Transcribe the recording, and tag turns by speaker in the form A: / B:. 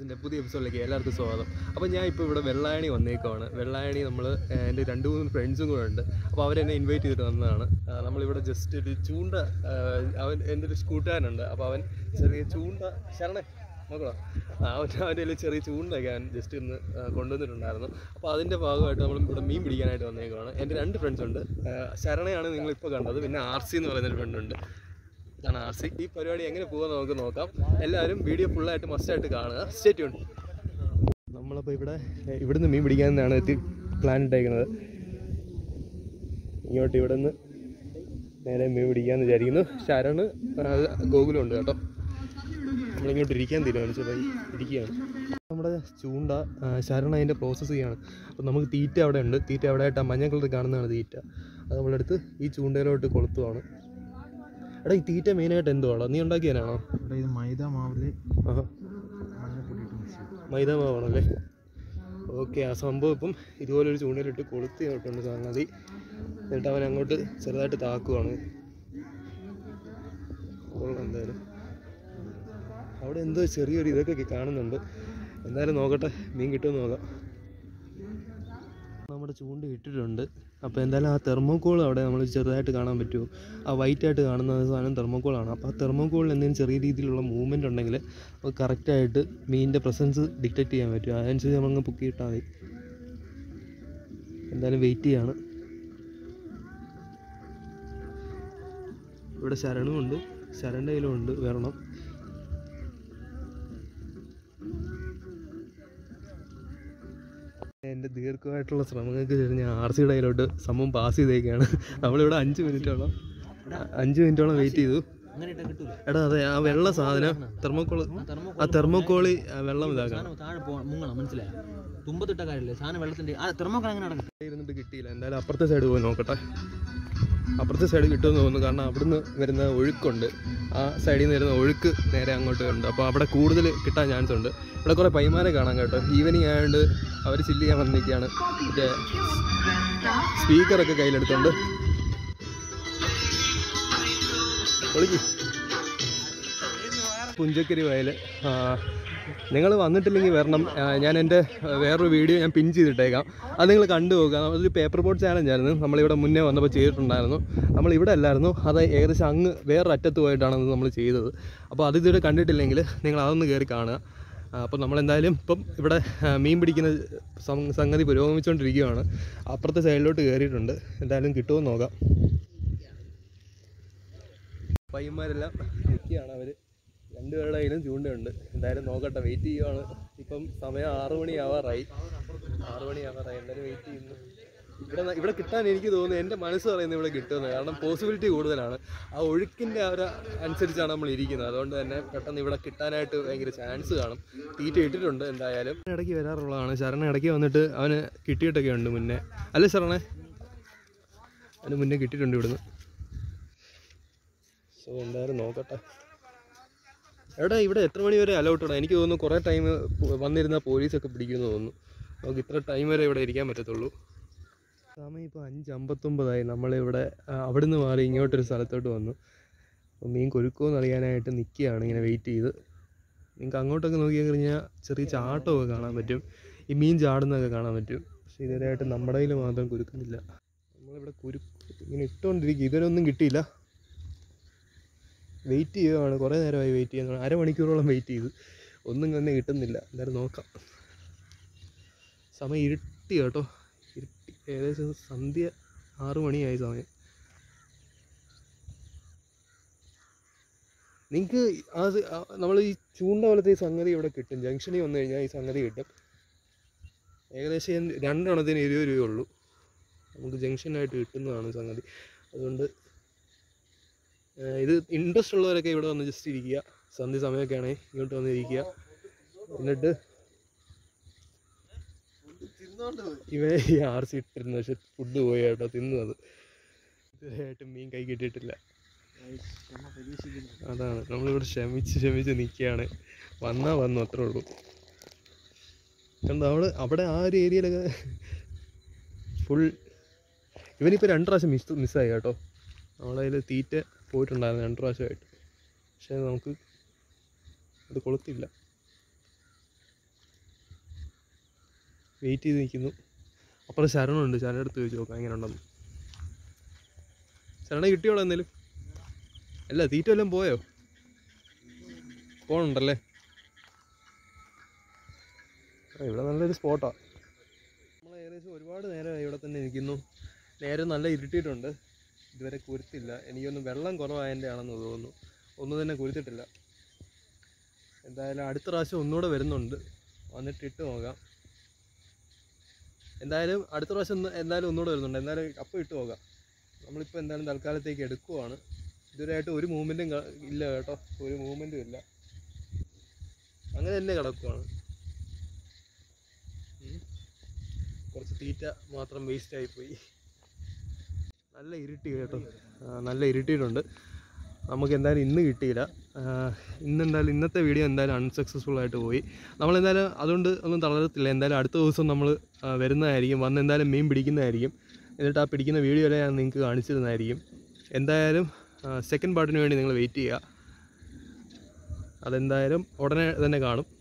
A: വ്ളോഗ്സിൻ്റെ പുതിയ എപ്പിസോഡിലേക്ക് എല്ലാവർക്കും സ്വാഗതം അപ്പോൾ ഞാൻ ഇപ്പോൾ ഇവിടെ വെള്ളായണി വന്നേക്കുവാണ് വെള്ളായണി നമ്മൾ എൻ്റെ രണ്ട് മൂന്ന് ഫ്രണ്ട്സും കൂടെ ഉണ്ട് അപ്പോൾ അവരെന്നെ ഇൻവൈറ്റ് ചെയ്തിട്ട് വന്നതാണ് ആ, നമ്മളിവിടെ ജസ്റ്റ് ഒരു ചൂണ്ട ആ, അവൻ എൻ്റെ ഒരു കൂട്ടുകാരനുണ്ട് അപ്പോൾ അവൻ ചെറിയ ചൂണ്ട ശരണേ നോക്കണം അവൻ അവൻ്റെ കയ്യിൽ ചെറിയ ചൂണ്ടയൊക്കെ അവൻ ജസ്റ്റ് ഇന്ന് ആ, കൊണ്ടുവന്നിട്ടുണ്ടായിരുന്നു അപ്പോൾ അതിൻ്റെ ഭാഗമായിട്ട് നമ്മൾ ഇവിടെ മീൻ പിടിക്കാനായിട്ട് വന്നേക്കുവാണ് എൻ്റെ രണ്ട് ഫ്രണ്ട്സ് ഉണ്ട് ആ, ശരണയാണ് നിങ്ങളിപ്പോൾ കണ്ടത് പിന്നെ ആർ സി എന്ന് പറയുന്നൊരു ഫ്രണ്ട് ഉണ്ട് ഇതാണ് ആർ സി ഈ പരിപാടി എങ്ങനെ പോകുമെന്ന് നമുക്ക് നോക്കാം എല്ലാവരും വീഡിയോ ഫുള്ളായിട്ട് മസ്റ്റായിട്ട് കാണുക സ്റ്റേ ട്യൂൺ നമ്മളപ്പോൾ ഇവിടെ ഏഹ്, ഇവിടുന്ന് മീൻ പിടിക്കാനാണ് എത്തി പ്ലാൻ ഇട്ടേക്കുന്നത് ഇങ്ങോട്ട് ഇവിടെ നിന്ന് നേരെ മീൻ പിടിക്കാമെന്ന് വിചാരിക്കുന്നു ശരണ് ഗോകുലം ഉണ്ട് കേട്ടോ നമ്മളിങ്ങോട്ട് ഇരിക്കാൻ തീരുമാനിച്ചു പോയി ഇരിക്കുകയാണ് നമ്മുടെ ചൂണ്ട ആ, ശരൺ അതിൻ്റെ പ്രോസസ്സ് ചെയ്യാണ് അപ്പോൾ നമുക്ക് തീറ്റ അവിടെ ഉണ്ട് തീറ്റ അവിടെ ആയിട്ട് ആ മഞ്ഞ കളർ കാണുന്നതാണ് തീറ്റ അത് നമ്മളെടുത്ത് ഈ ചൂണ്ടയിലോട്ട് കൊളുത്തുവാണ് എടാ ഈ തീറ്റ മെയിനായിട്ട് എന്തുവാണോ നീ ഉണ്ടാക്കിയതാണോ
B: ഇവിടെ ഇത് മൈദ മാവില്
A: ആഹാ
B: മഞ്ഞപ്പൊടി ഇട്ട് മിക്സ് ചെയ്യും
A: മൈദ മാവാണല്ലേ ഓക്കെ ആ സംഭവം ഇപ്പം ഇതുപോലെ ഒരു ചൂണ്ടയിലിട്ട് കൊളുത്തി ഇട്ടുണ്ട് സംഗതി എന്നിട്ട് അവൻ അങ്ങോട്ട് ചെറുതായിട്ട് താക്കുവാണ് കൊള്ളാം എന്തായാലും അവിടെ എന്തോ ചെറിയൊരു ഇതൊക്കെ കാണുന്നുണ്ട് എന്തായാലും നോക്കട്ടെ മീൻ കിട്ടുമെന്ന് നോക്കാം നമ്മുടെ ചൂണ്ട ഇട്ടിട്ടുണ്ട് അപ്പോൾ എന്തായാലും ആ തെർമോക്കോൾ അവിടെ നമ്മൾ ചെറുതായിട്ട് കാണാൻ പറ്റുമോ ആ വൈറ്റ് ആയിട്ട് കാണുന്ന സാധനം തെർമോക്കോളാണ് അപ്പോൾ ആ തെർമോക്കോളിൽ എന്തെങ്കിലും ചെറിയ രീതിയിലുള്ള മൂവ്മെൻ്റ് ഉണ്ടെങ്കിൽ നമുക്ക് കറക്റ്റായിട്ട് മീനിൻ്റെ പ്രസൻസ് ഡിറ്റക്ട് ചെയ്യാൻ പറ്റും അതനുസരിച്ച് നമ്മളങ്ങ് പൊക്കി ഇട്ടാൽ മതി എന്തായാലും വെയിറ്റ് ചെയ്യാണ് ഇവിടെ ശരണുമുണ്ട് ശരണിൻ്റെ കയ്യിലും ഉണ്ട് വരണം എൻ്റെ ദീർഘമായിട്ടുള്ള ശ്രമങ്ങൾക്ക് ശേഷം ഞാൻ ആർ സിയുടെ കയ്യിലോട്ട് സംഭവം പാസ് ചെയ്തേക്കാണ് നമ്മളിവിടെ അഞ്ച് മിനിറ്റോളം അഞ്ച് മിനിറ്റോളം വെയിറ്റ് ചെയ്തു
B: അങ്ങനെ ഇട്ടാൽ കിട്ടൂല
A: എടാ അതെ ആ വെള്ള സാധനം തെർമോക്കോള് ആ തെർമോക്കോളി ആ വെള്ളം ഇതാക്കണം
B: സാധനം താഴെ പോ മുങ്ങണം മനസ്സിലായോ തുമ്പത്തിട്ട കാര്യമില്ല സാധനം വെള്ളത്തിന്റെ ആ തെർമോക്കോൾ അങ്ങനെ നടക്കും
A: ഇരുന്നിട്ട് കിട്ടിയില്ല എന്തായാലും അപ്പുറത്തെ സൈഡ് പോയി നോക്കട്ടെ അപ്പുറത്തെ സൈഡ് കിട്ടുമെന്ന് തോന്നുന്നു കാരണം അവിടുന്ന് വരുന്ന ഒഴുക്കുണ്ട് ആ സൈഡിൽ നിന്ന് വരുന്ന ഒഴുക്ക് നേരെ അങ്ങോട്ട് ഉണ്ട് അപ്പോൾ അവിടെ കൂടുതൽ കിട്ടാൻ ചാൻസ് ഉണ്ട് ഇവിടെ കുറേ പൈമാരെ കാണാം കേട്ടോ ഈവനിങ് ആയതുകൊണ്ട് അവർ ചില്ല് ചെയ്യാൻ വന്നിരിക്കുകയാണ് മറ്റേ സ്പീക്കറൊക്കെ കയ്യിലെടുത്തുണ്ട് ഒളിക്ക് പുഞ്ചക്കരി വയൽ നിങ്ങൾ വന്നിട്ടില്ലെങ്കിൽ വരണം ആ, ഞാൻ എൻ്റെ ആ, വേറൊരു വീഡിയോ ഞാൻ പിൻ ചെയ്തിട്ടേക്കാം അത് നിങ്ങൾ കണ്ടു നോക്കുക അതൊരു പേപ്പർ ബോട്ട് ചാലഞ്ച് ആയിരുന്നു നമ്മളിവിടെ മുന്നേ വന്നപ്പോൾ ചെയ്തിട്ടുണ്ടായിരുന്നു നമ്മൾ ഇവിടെ അല്ലായിരുന്നു അത് ഏകദേശം അങ്ങ് വേറൊരു അറ്റത്ത് പോയിട്ടാണ് അത് നമ്മൾ ചെയ്തത് അപ്പോൾ അത് ഇതുവരെ കണ്ടിട്ടില്ലെങ്കിൽ നിങ്ങൾ അതൊന്ന് കയറി കാണുക ആ, അപ്പോൾ നമ്മളെന്തായാലും ഇപ്പം ഇവിടെ ആ, മീൻ പിടിക്കുന്ന സം- സംഗതി പുരോഗമിച്ചുകൊണ്ടിരിക്കുകയാണ് അപ്പുറത്തെ സൈഡിലോട്ട് കയറിയിട്ടുണ്ട് എന്തായാലും കിട്ടുമോ എന്ന് നോക്കാം പയ്യന്മാരെല്ലാം നിൽക്കുകയാണ് അവർ രണ്ടുപേരുടെ കയ്യിലും ചൂണ്ടയുണ്ട് എന്തായാലും നോക്കട്ടെ വെയിറ്റ് ചെയ്യുവാണ് ഇപ്പം സമയം ആറു മണി ആവാറായി ആറു മണി ആവാറായി എന്തായാലും വെയിറ്റ് ചെയ്യുന്നു ഇവിടെ ന- ഇവിടെ കിട്ടാൻ എനിക്ക് തോന്നുന്നു എൻ്റെ മനസ്സ് പറയുന്നത് ഇവിടെ കിട്ടുമെന്ന് കാരണം പോസിബിലിറ്റി കൂടുതലാണ് ആ ഒഴുക്കിൻ്റെ ആ ഒരു അനുസരിച്ചാണ് നമ്മൾ ഇരിക്കുന്നത് അതുകൊണ്ട് തന്നെ പെട്ടെന്ന് ഇവിടെ കിട്ടാനായിട്ട് ഭയങ്കര ചാൻസ് കാണും തീറ്റ ഇട്ടിട്ടുണ്ട് എന്തായാലും ഇടയ്ക്ക് വരാറുള്ളതാണ് ശരണ ഇടയ്ക്ക് വന്നിട്ട് അവന് കിട്ടിയിട്ടൊക്കെ ഉണ്ട് മുന്നേ അല്ലേ ശരണേ അവന് മുന്നേ കിട്ടിയിട്ടുണ്ട് ഇവിടുന്ന് സോ എന്തായാലും നോക്കട്ടെ എടാ ഇവിടെ എത്ര മണി വരെ അലൗട്ടടാ എനിക്ക് തോന്നുന്നു കുറേ ടൈം വന്നിരുന്ന പോലീസൊക്കെ പിടിക്കുമെന്ന് തോന്നുന്നു നമുക്ക് ഇത്ര ടൈം വരെ ഇവിടെ ഇരിക്കാൻ പറ്റത്തുള്ളൂ സമയം ഇപ്പോൾ അഞ്ച് അമ്പത്തൊമ്പതായി നമ്മളിവിടെ ആ, അവിടുന്ന് മാറി ഇങ്ങോട്ടൊരു സ്ഥലത്തോട്ട് വന്നു അപ്പോൾ മീൻ കൊരുക്കുമെന്ന് അറിയാനായിട്ട് നിൽക്കുകയാണ് ഇങ്ങനെ വെയിറ്റ് ചെയ്ത് നിങ്ങൾക്ക് അങ്ങോട്ടൊക്കെ നോക്കി കഴിഞ്ഞാൽ ചെറിയ ചാട്ടമൊക്കെ കാണാൻ പറ്റും ഈ മീൻ ചാടുന്നതൊക്കെ കാണാൻ പറ്റും പക്ഷേ ഇതുവരെയായിട്ട് നമ്മുടെ കയ്യിൽ മാത്രം കുരുക്കുന്നില്ല നമ്മളിവിടെ കുരു ഇങ്ങനെ ഇട്ടുകൊണ്ടിരിക്കും ഇതുവരെ കിട്ടിയില്ല വെയിറ്റ് ചെയ്യുകയാണ് കുറേ നേരമായി വെയിറ്റ് ചെയ്യുന്നത് അരമണിക്കൂറോളം വെയിറ്റ് ചെയ്തു ഒന്നും തന്നെ കിട്ടുന്നില്ല എന്തായാലും നോക്കാം സമയം ഇരുട്ടി കേട്ടോ ഇരുട്ടി ഏകദേശം സന്ധ്യ ആറു മണിയായി സമയം നിങ്ങൾക്ക് ആ നമ്മൾ ഈ ചൂണ്ട പോലത്തെ ഈ സംഗതി ഇവിടെ കിട്ടും ജംഗ്ഷനിൽ വന്നു കഴിഞ്ഞാൽ ഈ സംഗതി കിട്ടും ഏകദേശം രണ്ടെണ്ണത്തിന് ഇരുപത് രൂപയേ ഉള്ളൂ നമുക്ക് ജംഗ്ഷനായിട്ട് കിട്ടുന്നതാണ് സംഗതി അതുകൊണ്ട് ഏഹ് ഇത് ഇൻട്രസ്റ്റ് ഉള്ളവരൊക്കെ ഇവിടെ വന്ന് ജസ്റ്റ് ഇരിക്കുക സന്ധ്യ സമയമൊക്കെ ആണെങ്കിൽ ഇങ്ങോട്ട് വന്ന് ഇരിക്കുക എന്നിട്ട് ഇവ ഈ ആർ സി ഇട്ടിരുന്നു പക്ഷെ ഫുഡ് പോയി കേട്ടോ തിന്നു അത് ഇതുവരെയായിട്ടും മീൻ കൈ കിട്ടിയിട്ടില്ല അതാണ് നമ്മളിവിടെ ക്ഷമിച്ച് ക്ഷമിച്ച് നിൽക്കുകയാണ് വന്നാൽ വന്നു അത്രേ ഉള്ളൂ കണ്ടോ അവിടെ അവിടെ ആ ഒരു ഏരിയയിലൊക്കെ ഫുൾ ഇവനിപ്പോൾ രണ്ട് പ്രാവശ്യം മിസ് മിസ്സായി കേട്ടോ നമ്മളെ കയ്യിൽ തീറ്റ പോയിട്ടുണ്ടായിരുന്നു രണ്ട് പ്രാവശ്യമായിട്ട് പക്ഷേ നമുക്ക് അത് കൊളുത്തില്ല വെയിറ്റ് ചെയ്ത് നിൽക്കുന്നു അപ്പുറം ശരണമുണ്ട് ശരണം എടുത്ത് ചോദിച്ചു നോക്കാം എങ്ങനെ ഉണ്ടെന്ന് ശരണ കിട്ടിയോളൂ എന്തേലും അല്ല തീറ്റ വല്ലതും പോയോ പോണുണ്ടല്ലേ ആ, ഇവിടെ നല്ലൊരു സ്പോട്ടാണ് നമ്മൾ ഏകദേശം ഒരുപാട് നേരമായി ഇവിടെ തന്നെ നിൽക്കുന്നു നേരെ നല്ല ഇരുട്ടിയിട്ടുണ്ട് ഇതുവരെ കുരുത്തില്ല എനിക്കൊന്ന് വെള്ളം കുറവായതിൻ്റെ ആണെന്ന് തോന്നുന്നു ഒന്നും തന്നെ കുരുത്തിട്ടില്ല എന്തായാലും അടുത്ത പ്രാവശ്യം ഒന്നുകൂടെ വരുന്നുണ്ട് വന്നിട്ട് ഇട്ട് നോക്കാം എന്തായാലും അടുത്ത പ്രാവശ്യം ഒന്ന് എന്തായാലും ഒന്നുകൂടെ വരുന്നുണ്ട് എന്തായാലും അപ്പം ഇട്ട് നോക്കാം നമ്മളിപ്പോൾ എന്തായാലും തൽക്കാലത്തേക്ക് എടുക്കുവാണ് ഇതുവരെയായിട്ട് ഒരു മൂവ്മെൻറ്റും ഇല്ല കേട്ടോ ഒരു മൂവ്മെൻറ്റും ഇല്ല അങ്ങനെ തന്നെ കിടക്കുവാണ് ഉം. കുറച്ച് തീറ്റ മാത്രം വേസ്റ്റ് ആയിപ്പോയി നല്ല ഇരുട്ടി കേട്ടോ ആ, നല്ല ഇരുട്ടിയിട്ടുണ്ട് നമുക്ക് എന്തായാലും ഇന്ന് കിട്ടിയില്ല ആ, ഇന്ന് എന്തായാലും ഇന്നത്തെ വീഡിയോ എന്തായാലും അൺസക്സസ്ഫുൾ ആയിട്ട് പോയി നമ്മളെന്തായാലും അതുകൊണ്ട് ഒന്നും തളരത്തില്ല എന്തായാലും അടുത്ത ദിവസം നമ്മൾ വരുന്നതായിരിക്കും വന്ന് എന്തായാലും മീൻ പിടിക്കുന്നതായിരിക്കും എന്നിട്ട് ആ പിടിക്കുന്ന വീഡിയോ എല്ലാം ഞാൻ നിങ്ങൾക്ക് കാണിച്ചു തരുന്നതായിരിക്കും എന്തായാലും സെക്കൻഡ് പാർട്ടിന് വേണ്ടി നിങ്ങൾ വെയിറ്റ് ചെയ്യുക അതെന്തായാലും ഉടനെ തന്നെ കാണും